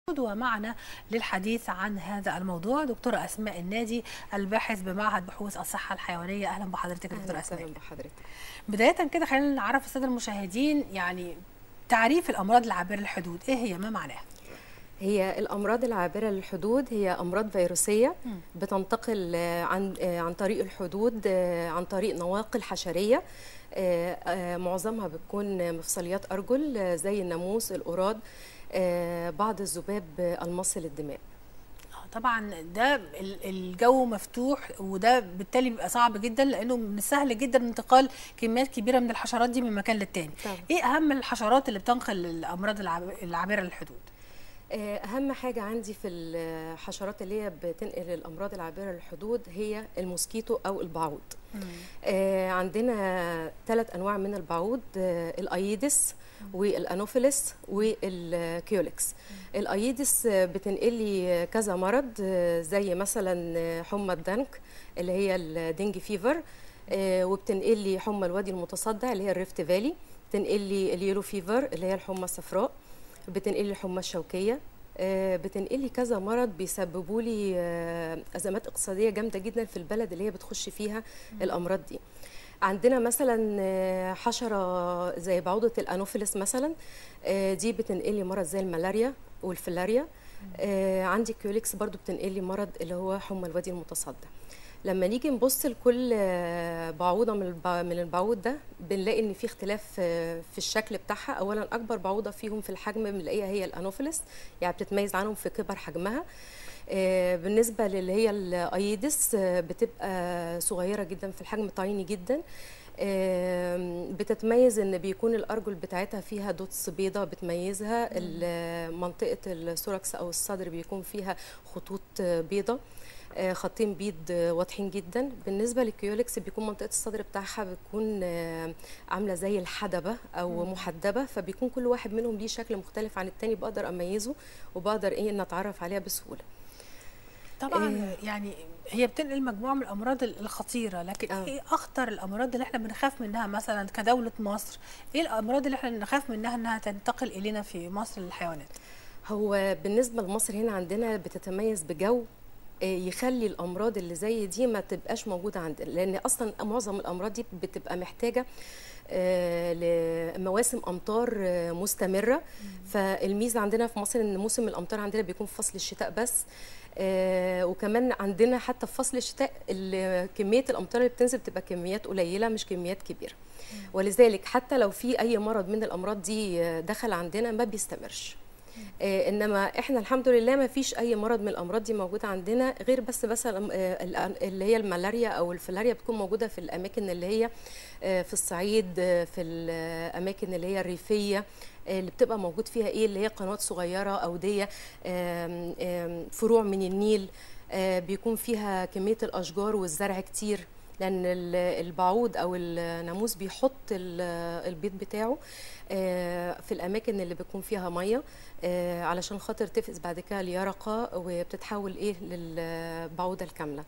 ومعنا للحديث عن هذا الموضوع دكتورة أسماء النادي الباحث بمعهد بحوث الصحة الحيوانية أهلا بحضرتك يا دكتورة أهلا أسماء وسهلا بحضرتك بداية كده خلينا نعرف السادة المشاهدين يعني تعريف الأمراض العابرة للحدود إيه هي ما معناها؟ هي الأمراض العابرة للحدود هي أمراض فيروسية مم. بتنتقل آه، عن آه، عن طريق الحدود آه، عن طريق نواقل حشرية آه، آه، معظمها بتكون مفصليات أرجل آه، زي الناموس القراد آه، بعض الذباب آه، المصل الدماء آه، طبعا ده ال- الجو مفتوح وده بالتالي بيبقى صعب جدا لانه من السهل جدا انتقال كميات كبيره من الحشرات دي من مكان للتاني طبعا. ايه اهم الحشرات اللي بتنقل الامراض العاب- العابره للحدود آه، أهم حاجة عندي في الحشرات اللي هي بتنقل الأمراض العابرة للحدود هي الموسكيتو أو البعوض آه، عندنا ثلاث انواع من البعوض آه، الايدس والانوفيلس والكيوليكس الايدس آه، بتنقل لي كذا مرض آه، زي مثلا آه، حمى الدنك اللي هي الدنج فيفر آه، وبتنقل لي حمى الوادي المتصدع اللي هي الريفت فالي بتنقل لي اليورو فيفر اللي هي الحمى الصفراء بتنقل لي الحمى الشوكيه آه، بتنقل لي كذا مرض بيسببوا لي آه، ازمات اقتصاديه جامده جدا في البلد اللي هي بتخش فيها الامراض دي عندنا مثلا آه، حشره زي بعوضه الانوفيلس مثلا آه، دي بتنقل لي مرض زي الملاريا والفلاريا آه، عندي كيوليكس برضو بتنقل لي مرض اللي هو حمى الوادي المتصدع لما نيجي نبص لكل آه، بعوضه من الب- من البعوض ده بنلاقي ان في اختلاف آه، في الشكل بتاعها اولا اكبر بعوضه فيهم في الحجم بنلاقيها هي الانوفيلس يعني بتتميز عنهم في كبر حجمها آه، بالنسبه للي هي الايدس آه، بتبقى صغيره جدا في الحجم طيني جدا آم، بتتميز ان بيكون الارجل بتاعتها فيها دوتس بيضة بتميزها ال- منطقه السوركس او الصدر بيكون فيها خطوط آه، بيضة آه، خطين بيض آه، واضحين جدا بالنسبه للكيوليكس بيكون منطقه الصدر بتاعها بتكون آه، عامله زي الحدبه او محدبه فبيكون كل واحد منهم ليه شكل مختلف عن التاني بقدر اميزه وبقدر ايه ان اتعرف عليها بسهوله طبعا يعني هي بتنقل مجموعه من الامراض الخطيره لكن آه. ايه اخطر الامراض اللي احنا بنخاف منها مثلا كدوله مصر ايه الامراض اللي احنا نخاف منها انها تنتقل الينا في مصر للحيوانات هو بالنسبه لمصر هنا عندنا بتتميز بجو آه، يخلي الامراض اللي زي دي ما تبقاش موجوده عندنا لان اصلا معظم الامراض دي بتبقى محتاجه آه، لمواسم امطار آه، مستمره فالميزه عندنا في مصر ان موسم الامطار عندنا بيكون في فصل الشتاء بس آه، وكمان عندنا حتى في فصل الشتاء ال- كميه الامطار اللي بتنزل بتبقى كميات قليله مش كميات كبيره ولذلك حتى لو في اي مرض من الامراض دي آه، دخل عندنا ما بيستمرش آه، انما احنا الحمد لله ما فيش اي مرض من الامراض دي موجوده عندنا غير بس بس الأم- آه، الأ- اللي هي الملاريا او الفلاريا بتكون موجوده في الاماكن اللي هي آه، في الصعيد آه، في الاماكن اللي هي الريفيه آه، اللي بتبقى موجود فيها ايه اللي هي قنوات صغيره اوديه آم، آم، فروع من النيل آه، بيكون فيها كميه الاشجار والزرع كتير لان ال- البعوض او الناموس بيحط ال- البيض بتاعه آه، في الاماكن اللي بيكون فيها ميه آه، علشان خاطر تفقس بعد كده اليرقه وبتتحول ايه للبعوضه الكامله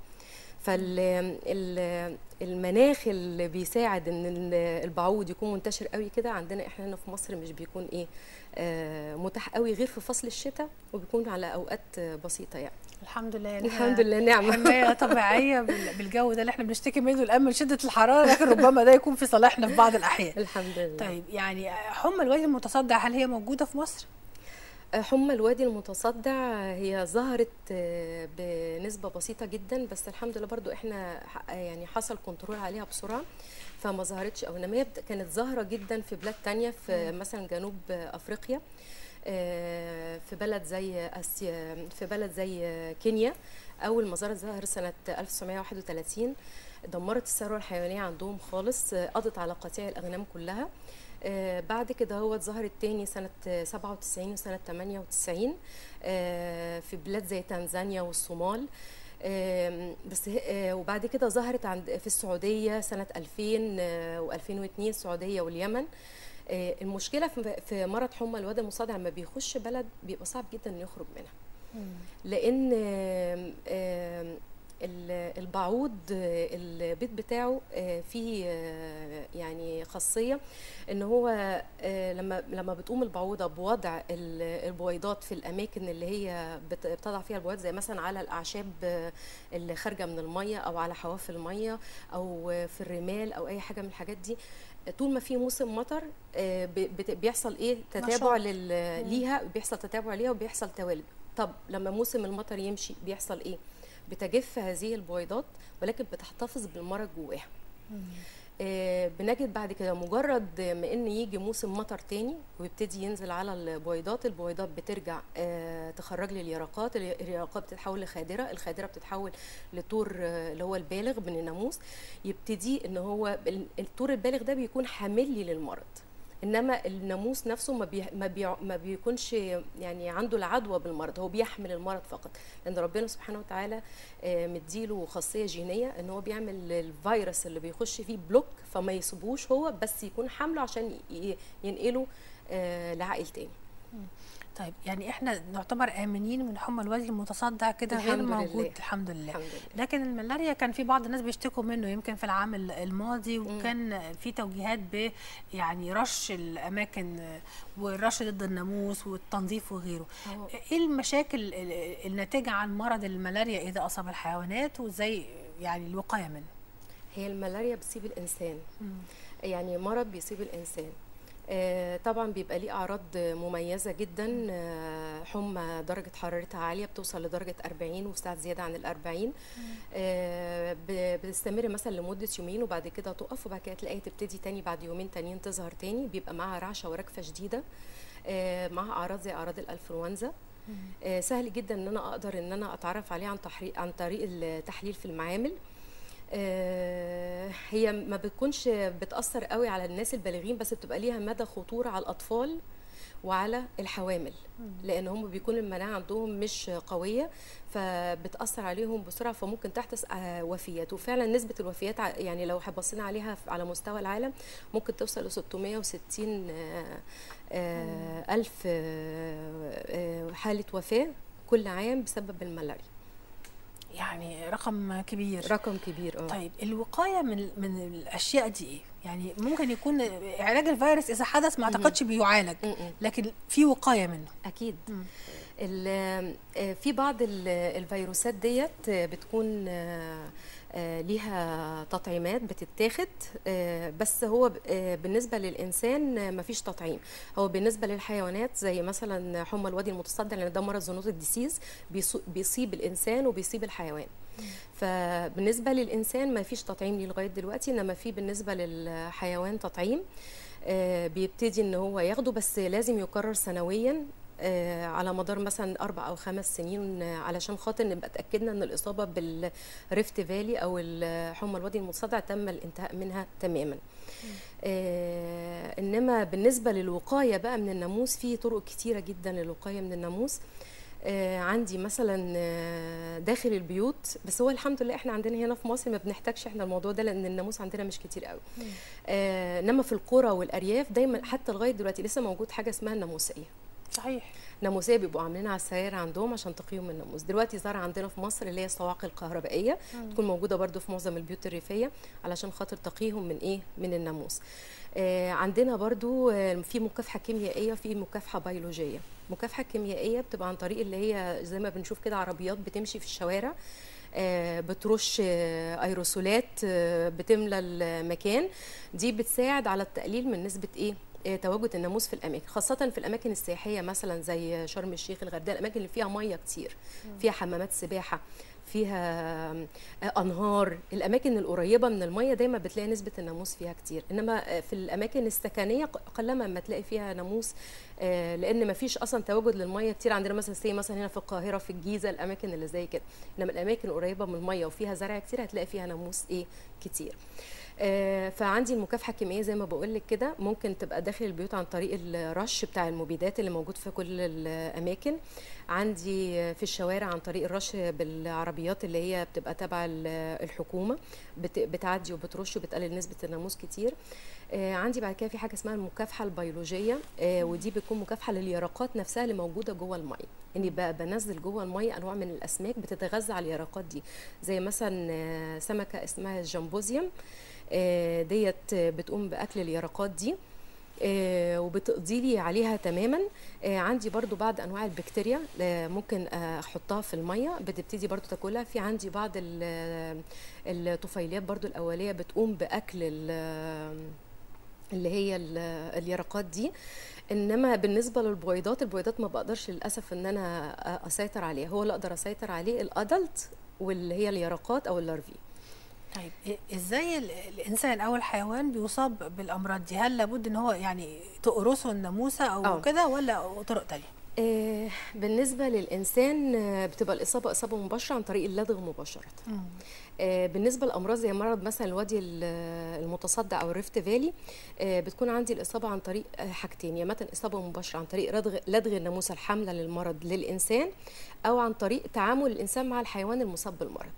فالمناخ اللي بيساعد ان ال- البعوض يكون منتشر قوي كده عندنا احنا هنا في مصر مش بيكون ايه آه، متاح قوي غير في فصل الشتاء وبيكون على اوقات آه، بسيطه يعني الحمد لله يعني الحمد لله نعمه حمايه طبيعيه بال- بالجو ده اللي احنا بنشتكي منه الان من شده الحراره لكن ربما ده يكون في صالحنا في بعض الاحيان الحمد لله طيب يعني حمى الوجه المتصدع هل هي موجوده في مصر؟ حمى الوادي المتصدع هي ظهرت آه، بنسبة بسيطة جدا بس الحمد لله برضو احنا ح- يعني حصل كنترول عليها بسرعة فما ظهرتش او انما هي بت- كانت ظاهرة جدا في بلاد تانية في مثلا جنوب افريقيا آه، في بلد زي اسيا في بلد زي كينيا اول ما ظهرت ظهر سنة 1931 دمرت الثروة الحيوانية عندهم خالص آه، قضت على قطيع الاغنام كلها آه، بعد كده هو ظهرت تاني سنة آه، 97 وسنة 98 آه، في بلاد زي تنزانيا والصومال آم، بس هي- آه، وبعد كده ظهرت عند في السعودية سنة 2000 و2002 السعودية واليمن آه، المشكلة في في مرض حمى الوادي المصدع لما بيخش بلد بيبقى صعب جدا انه يخرج منها لان آم، آم، ال- البعوض آه، البيض بتاعه آه، فيه آه، يعني خاصيه ان هو آه، لما لما بتقوم البعوضه بوضع ال- البويضات في الاماكن اللي هي بت- بتضع فيها البويضات زي مثلا على الاعشاب آه، اللي خارجه من الميه او على حواف الميه او آه، في الرمال او اي حاجه من الحاجات دي طول ما في موسم مطر آه، ب- بت- بيحصل ايه تتابع نشاط. لل... ليها بيحصل تتابع ليها وبيحصل توالد طب لما موسم المطر يمشي بيحصل ايه بتجف هذه البويضات ولكن بتحتفظ بالمرض جواها آه، بنجد بعد كده مجرد ما ان يجي موسم مطر تاني ويبتدي ينزل على البويضات البويضات بترجع آه، تخرج لي اليرقات الي- اليرقات بتتحول لخادره الخادره بتتحول لطور آه، اللي هو البالغ من الناموس يبتدي ان هو ال- الطور البالغ ده بيكون حامل لي للمرض انما الناموس نفسه ما بي ما, بي ما بيكونش يعني عنده العدوى بالمرض هو بيحمل المرض فقط لان ربنا سبحانه وتعالى آه، مديله خاصيه جينيه ان هو بيعمل الفيروس اللي بيخش فيه بلوك فما يصيبوش هو بس يكون حامله عشان ي- ينقله آه، لعائل تاني طيب يعني احنا نعتبر امنين من حمى الوجه المتصدع كده غير الحمد موجود لله. الحمد لله الحمد لله لكن الملاريا كان في بعض الناس بيشتكوا منه يمكن في العام ال- الماضي وكان في توجيهات ب يعني رش الاماكن والرش ضد الناموس والتنظيف وغيره أهو. ايه المشاكل ال- الناتجه عن مرض الملاريا اذا اصاب الحيوانات وازاي يعني الوقايه منه هي الملاريا بتصيب الانسان يعني مرض بيصيب الانسان آه، طبعا بيبقى ليه اعراض مميزه جدا آه، حمى درجه حرارتها عاليه بتوصل لدرجه 40 وساعات زياده عن ال 40 آه، ب- بتستمر مثلا لمده يومين وبعد كده تقف وبعد كده تلاقيها تبتدي تاني بعد يومين تانيين تظهر تاني بيبقى معاها رعشه ورجفه شديده آه، معاها اعراض زي اعراض الانفلونزا آه، سهل جدا ان انا اقدر ان انا اتعرف عليه عن تحريق عن طريق التحليل في المعامل آه، هي ما بتكونش بتأثر قوي على الناس البالغين بس بتبقى ليها مدى خطورة على الأطفال وعلى الحوامل لأن هم بيكون المناعة عندهم مش قوية فبتأثر عليهم بسرعة فممكن تحدث آه، وفيات وفعلا نسبة الوفيات ع- يعني لو بصينا عليها في- على مستوى العالم ممكن توصل ل 660 آه، آه، ألف آه، آه، حالة وفاة كل عام بسبب الملاريا يعني رقم كبير رقم كبير اه طيب الوقايه من من الاشياء دي ايه يعني ممكن يكون علاج الفيروس اذا حدث ما اعتقدش بيعالج م-م. لكن في وقايه منه اكيد مم. ال- آه، في بعض ال- الفيروسات ديت آه، بتكون آه، آه، ليها تطعيمات بتتاخد آه، بس هو ب- آه، بالنسبه للانسان آه، مفيش تطعيم هو بالنسبه للحيوانات زي مثلا حمى الوادي المتصدع لان ده مرض زونوتيك ديسيز بيصيب الانسان وبيصيب الحيوان فبالنسبه للانسان ما فيش تطعيم ليه لغايه دلوقتي انما في بالنسبه للحيوان تطعيم آه، بيبتدي ان هو ياخده بس لازم يكرر سنويا آه، على مدار مثلا اربع او خمس سنين آه، علشان خاطر نبقى اتاكدنا ان الاصابه بالريفت فالي او حمى الوادي المتصدع تم الانتهاء منها تماما آه، انما بالنسبه للوقايه بقى من الناموس في طرق كتيره جدا للوقايه من الناموس آه، عندي مثلا آه، داخل البيوت بس هو الحمد لله احنا عندنا هنا في مصر ما بنحتاجش احنا الموضوع ده لان الناموس عندنا مش كتير قوي آه، انما في القرى والارياف دايما حتى لغايه دلوقتي لسه موجود حاجه اسمها الناموسيه صحيح ناموسيه بيبقوا عاملينها على السراير عندهم عشان تقيهم من الناموس دلوقتي ظهر عندنا في مصر اللي هي الصواعق الكهربائيه تكون موجوده برضو في معظم البيوت الريفيه علشان خاطر تقيهم من ايه من الناموس آه عندنا برضو آه في مكافحه كيميائيه وفي مكافحه بيولوجيه المكافحه الكيميائيه بتبقى عن طريق اللي هي زي ما بنشوف كده عربيات بتمشي في الشوارع آه، بترش آه، ايروسولات آه، بتملى المكان دي بتساعد على التقليل من نسبه ايه آه، تواجد الناموس في الاماكن خاصه في الاماكن السياحيه مثلا زي شرم الشيخ الغردقه الاماكن اللي فيها ميه كتير فيها حمامات سباحه فيها آه، انهار الاماكن القريبه من الميه دايما بتلاقي نسبه الناموس فيها كتير انما آه، في الاماكن السكنيه ق- قلما ما تلاقي فيها ناموس آه، لان ما فيش اصلا تواجد للميه كتير عندنا مثلا سي مثلا هنا في القاهره في الجيزه الاماكن اللي زي كده انما الاماكن القريبه من الميه وفيها زرع كتير هتلاقي فيها ناموس ايه كتير آه، فعندي المكافحه الكيميائيه زي ما بقول لك كده ممكن تبقى داخل البيوت عن طريق الرش بتاع المبيدات اللي موجود في كل الاماكن عندي في الشوارع عن طريق الرش بالعربيات اللي هي بتبقى تبع ال- الحكومه بت- بتعدي وبترش وبتقلل نسبه الناموس كتير آه، عندي بعد كده في حاجه اسمها المكافحه البيولوجيه آه، ودي بتكون مكافحه لليرقات نفسها اللي موجوده جوه الميه اني ب- بنزل جوه الميه انواع من الاسماك بتتغذى على اليرقات دي زي مثلا آه، سمكه اسمها الجمبوزيوم آه، ديت بتقوم باكل اليرقات دي آه، وبتقضي لي عليها تماما آه، عندي برضو بعض انواع البكتيريا آه، ممكن آه، احطها في الميه بتبتدي برضو تاكلها في عندي بعض ال- الطفيليات برضو الاوليه بتقوم باكل ال- اللي هي ال- اليرقات دي انما بالنسبه للبويضات البويضات ما بقدرش للاسف ان انا أ- اسيطر عليها هو اللي اقدر اسيطر عليه الادلت واللي هي اليرقات او اللارفي طيب إيه- ازاي ال- الانسان او الحيوان بيصاب بالامراض دي هل لابد ان هو يعني تقرصه الناموسه او آه. كده ولا طرق تانية آه، بالنسبه للانسان آه، بتبقى الاصابه اصابه مباشره عن طريق اللدغ مباشره آه، بالنسبه لامراض زي مرض مثلا الوادي ال- المتصدع او الريفت فالي آه، بتكون عندي الاصابه عن طريق آه، حاجتين يا مثلا اصابه مباشره عن طريق لدغ لدغ الناموسه الحامله للمرض للانسان او عن طريق تعامل الانسان مع الحيوان المصاب بالمرض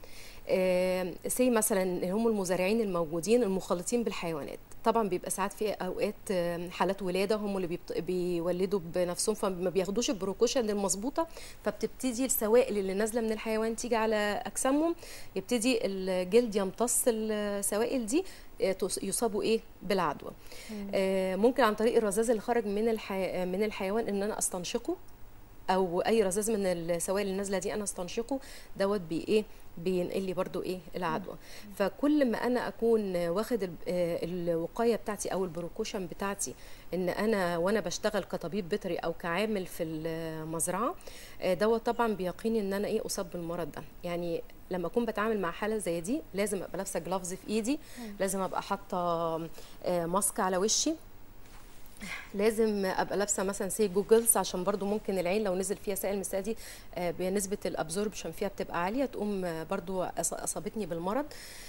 سي مثلا هم المزارعين الموجودين المخلطين بالحيوانات طبعا بيبقى ساعات في اوقات آه، حالات ولاده هم اللي بيبت- بيولدوا بنفسهم فما بياخدوش البروكوشن المظبوطه فبتبتدي السوائل اللي نازله من الحيوان تيجي على اجسامهم يبتدي الجلد يمتص السوائل دي آه، تص- يصابوا ايه بالعدوى آه، ممكن عن طريق الرذاذ اللي خرج من الحي... من الحيوان ان انا استنشقه او اي رذاذ من السوائل اللي نازله دي انا استنشقه دوت بي ايه بينقل لي برضو ايه العدوى فكل ما انا اكون واخد ال- آه، الوقايه بتاعتي او البروكوشن بتاعتي ان انا وانا بشتغل كطبيب بيطري او كعامل في المزرعه آه، دوت طبعا بيقيني ان انا ايه اصاب بالمرض ده يعني لما اكون بتعامل مع حاله زي دي لازم ابقى لابسه جلافز في ايدي لازم ابقى حاطه آه، ماسك على وشي لازم ابقى لابسه مثلا سي جوجلز عشان برضو ممكن العين لو نزل فيها سائل مثل دي آه، بنسبه الابزوربشن فيها بتبقى عاليه تقوم آه، برضو أص- اصابتني بالمرض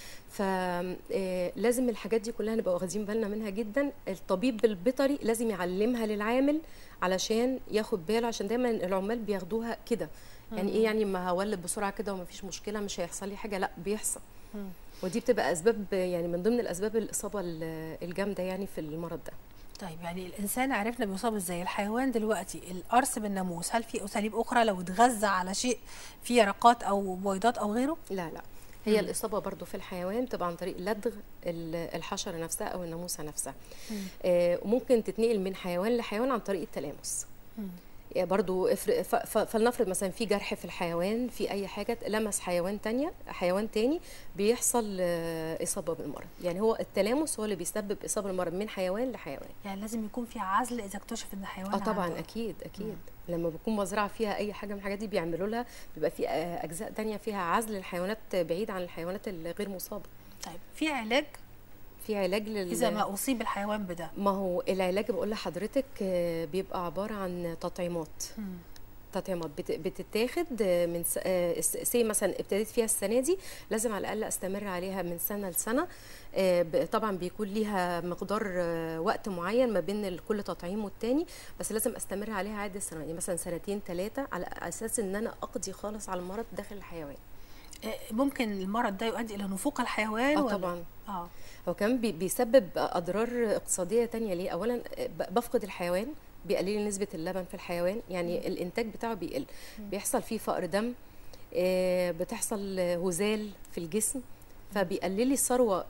فلازم الحاجات دي كلها نبقى واخدين بالنا منها جدا الطبيب البيطري لازم يعلمها للعامل علشان ياخد باله عشان دايما العمال بياخدوها كده يعني ايه يعني ما هولد بسرعه كده ومفيش مشكله مش هيحصل لي حاجه لا بيحصل ودي بتبقى اسباب يعني من ضمن الاسباب الاصابه ال- الجامده يعني في المرض ده طيب يعني الانسان عرفنا بيصاب ازاي الحيوان دلوقتي القرص بالناموس هل في اساليب اخرى لو اتغذى على شيء فيه يرقات او بويضات او غيره لا لا هي الإصابة برضو في الحيوان بتبقى عن طريق لدغ ال- الحشرة نفسها أو الناموسة نفسها آه، وممكن تتنقل من حيوان لحيوان عن طريق التلامس يعني برضو افرق ف- ف- فلنفرض مثلا في جرح في الحيوان في اي حاجه لمس حيوان تانية حيوان تاني بيحصل آه، اصابه بالمرض يعني هو التلامس هو اللي بيسبب اصابه بالمرض من حيوان لحيوان يعني لازم يكون في عزل اذا اكتشف ان حيوان اه طبعا عنده. اكيد اكيد لما بيكون مزرعه فيها اي حاجه من الحاجات دي بيعملوا لها بيبقى في آه، اجزاء تانية فيها عزل الحيوانات بعيد عن الحيوانات الغير مصابه طيب في علاج في علاج لل اذا ما اصيب الحيوان بده ما هو العلاج بقول لحضرتك آه، بيبقى عباره عن تطعيمات تطعيمات بت- بتتاخد آه، من س- آه، س- سي مثلا ابتديت فيها السنه دي لازم على الاقل استمر عليها من سنه لسنه آه، ب- طبعا بيكون ليها مقدار آه، وقت معين ما بين ال- كل تطعيم والتاني بس لازم استمر عليها عدة سنوات يعني مثلا سنتين ثلاثه على اساس ان انا اقضي خالص على المرض داخل الحيوان آه، ممكن المرض ده يؤدي الى نفوق الحيوان اه ولا؟ طبعا اه هو كمان بي- بيسبب اضرار اقتصاديه تانية ليه اولا ب- بفقد الحيوان بيقلل لي نسبه اللبن في الحيوان يعني الانتاج بتاعه بيقل بيحصل فيه فقر دم آه، بتحصل هزال في الجسم فبيقلل لي الثروه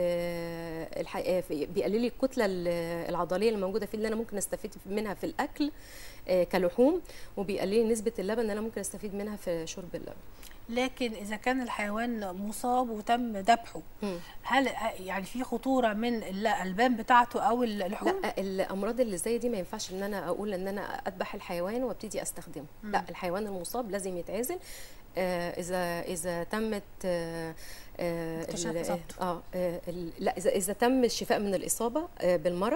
ال- الح- آه، في- بيقلل لي الكتله ال- العضليه اللي موجوده فيه اللي انا ممكن استفيد منها في الاكل آه، كلحوم وبيقلل لي نسبه اللبن اللي انا ممكن استفيد منها في شرب اللبن لكن اذا كان الحيوان مصاب وتم ذبحه مم. هل آه، يعني في خطوره من الالبان بتاعته او اللحوم لا الامراض اللي زي دي ما ينفعش ان انا اقول ان انا اذبح الحيوان وابتدي استخدمه مم. لا الحيوان المصاب لازم يتعزل آه اذا اذا تمت آه آه اكتشاف ال- إصابته. اه آه، ال- لا اذا اذا تم الشفاء من الاصابه آه بالمرض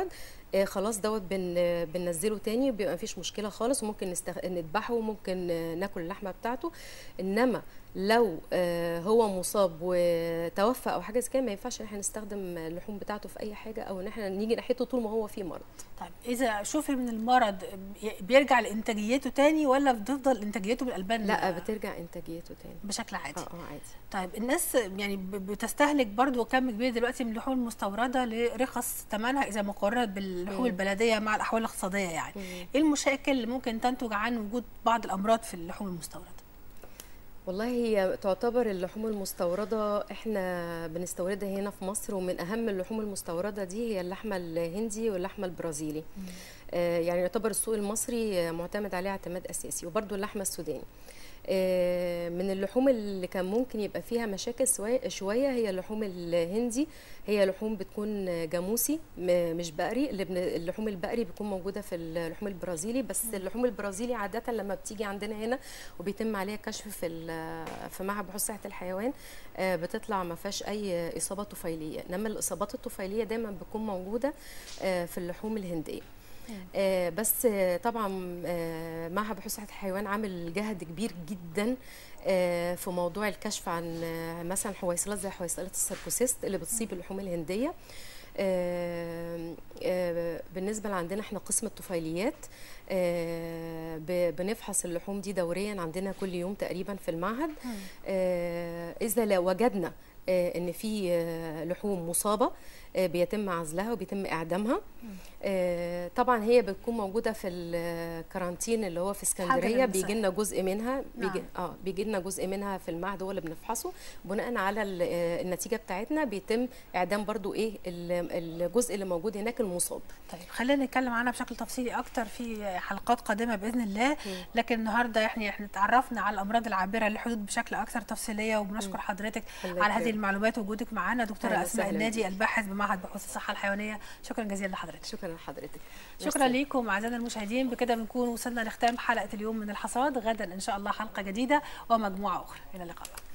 آه خلاص دوت بن بننزله تاني بيبقى مفيش مشكله خالص وممكن نستغ... نذبحه وممكن آه، ناكل اللحمه بتاعته انما لو آه هو مصاب وتوفى او حاجه زي كده ما ينفعش ان احنا نستخدم اللحوم بتاعته في اي حاجه او ان احنا نيجي ناحيته طول ما هو في مرض طيب اذا شوفي من المرض بي- بيرجع لانتاجيته تاني ولا بتفضل انتاجيته بالالبان لا بترجع انتاجيته تاني بشكل عادي اه اه عادي طيب الناس يعني ب- بتستهلك برضو كم كبير دلوقتي من اللحوم المستورده لرخص ثمنها اذا مقارنه باللحوم مم. البلديه مع الاحوال الاقتصاديه يعني مم. ايه المشاكل اللي ممكن تنتج عن وجود بعض الامراض في اللحوم المستورده والله هي تعتبر اللحوم المستوردة احنا بنستوردها هنا في مصر ومن اهم اللحوم المستوردة دي هي اللحمة الهندي واللحمة البرازيلي آه يعني يعتبر السوق المصري آه، معتمد عليه اعتماد اساسي وبرده اللحمة السوداني آه، من اللحوم اللي كان ممكن يبقى فيها مشاكل سوا- شويه هي اللحوم الهندي هي لحوم بتكون جاموسي م- مش بقري اللي بن- اللحوم البقري بتكون موجوده في اللحوم البرازيلي بس اللحوم البرازيلي عاده لما بتيجي عندنا هنا وبيتم عليها كشف في ال- في معهد بحوث صحه الحيوان آه، بتطلع ما فيهاش اي اصابه طفيليه انما الاصابات الطفيليه دايما بتكون موجوده آه، في اللحوم الهنديه آه، بس آه، طبعا آه، معهد بحوث صحه الحيوان عامل جهد كبير جدا آه، في موضوع الكشف عن آه، مثلا حويصلات زي حويصله السيركوسيست اللي بتصيب اللحوم الهنديه آه، آه، بالنسبه لعندنا احنا قسم الطفيليات آه، ب- بنفحص اللحوم دي دوريا عندنا كل يوم تقريبا في المعهد آه، اذا لو وجدنا آه، ان في آه، لحوم مصابه آه، بيتم عزلها وبيتم اعدامها آه، طبعا هي بتكون موجوده في الكارانتين اللي هو في اسكندريه للمساحة. بيجي لنا جزء منها بيجي نعم. اه بيجي لنا جزء منها في المعهد هو اللي بنفحصه بناء على ال- آه، النتيجه بتاعتنا بيتم اعدام برضو ايه ال- الجزء اللي موجود هناك المصاب طيب خلينا نتكلم عنها بشكل تفصيلي اكتر في حلقات قادمه باذن الله لكن النهارده احنا احنا اتعرفنا على الامراض العابره للحدود بشكل اكثر تفصيليه وبنشكر حضرتك الله على هذه يكرمك. المعلومات ووجودك معنا دكتوره أهلا اسماء وسهلا الناجي بيك. الباحث بمعهد بحوث الصحه الحيوانيه شكرا جزيلا لحضرتك شكرا لحضرتك شكرا ميرسي. لكم اعزائنا المشاهدين بكده بنكون وصلنا لختام حلقه اليوم من الحصاد غدا ان شاء الله حلقه جديده ومجموعه اخرى الى اللقاء